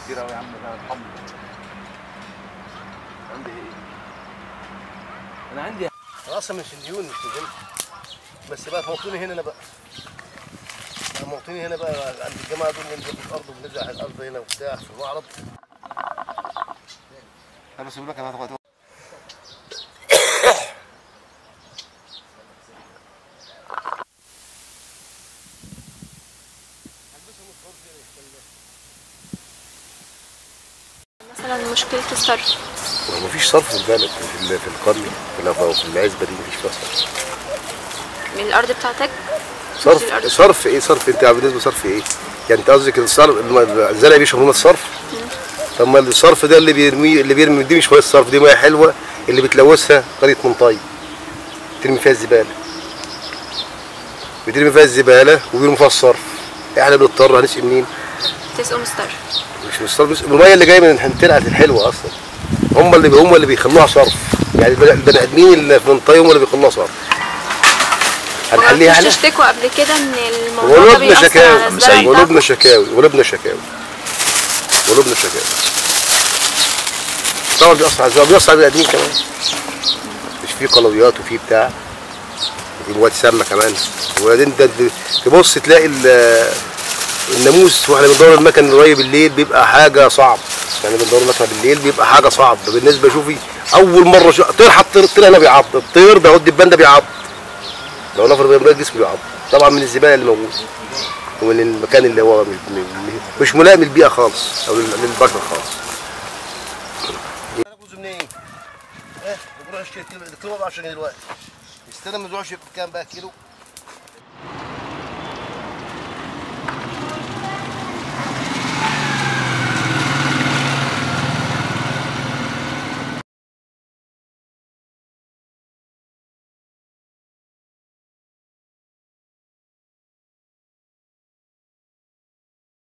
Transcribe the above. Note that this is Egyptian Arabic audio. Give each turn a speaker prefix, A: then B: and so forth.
A: كتير قوي يا عم ده ارحمني عندي ايه؟ انا عندي
B: انا اصلا من شنديون مش من هنا بس بقى موطني هنا انا بقى أنا موطني هنا بقى عند الجماعه دول ننزل في الارض وبنزرع الارض هنا وبتاع في المعرض انا بس بقول لك انا هتقعد
C: مثلا مشكلة الصرف
B: ما فيش صرف في البلد في ال- في القريه في الأف- في العزبه دي مفيش فيها صرف
C: من الأرض بتاعتك مش
B: صرف
C: الأرض.
B: صرف ايه صرف انت بالنسبه صرف ايه؟ يعني انت قصدك الصرف الم- الزرع بيشرب من الصرف؟ طب ما الصرف ده اللي بيرمي اللي بيرمي دي مش ميه الصرف دي ميه حلوه اللي بتلوثها قريه منطاي ترمي فيها الزباله بترمي فيها الزباله وبيرموا فيها الصرف احنا بنضطر هنسقي منين؟
C: تسقوا من الصرف
B: مش من الصرف بنسقي من الميه اللي جايه من الترعه الحلوه اصلا هم اللي هم اللي بيخلوها صرف يعني البني البني ادمين اللي في منطاي هم اللي بيخلوها صرف هنحليها
C: مش
B: احنا
C: تشتكوا قبل كده ان الموضوع ده
B: ولبنا
C: بيأثر
B: شكاوي
C: على الزرع
B: ولبنا
C: بتاعكم
B: شكاوي ولبنا شكاوي ولبنا شكاوي طبعا بيأثر على الزرع بيأثر على البني آدمين كمان مش في قلويات وفي بتاع وفي مواد سامة كمان وبعدين ده ده- تبص تلاقي ال- الناموس واحنا بندور المكن قريب بالليل بيبقى حاجة صعب يعني بندور المكنة بالليل بيبقى حاجة صعب بالنسبة شوفي أول مرة شو... طير حط طير الطير هنا بيعض الطير ده هو الدبان ده بيعض لو نفر بيمرق جسمه بيعض طبعا من الزبالة اللي موجود ومن المكان اللي هو م- م- مش ملائم للبيئة خالص أو لل- للبشر خالص جزء منين؟ ايه بروح اشتري كيلو الكيلو ب 10 جنيه دلوقتي يستلم ما يزوعش بكام بقى كيلو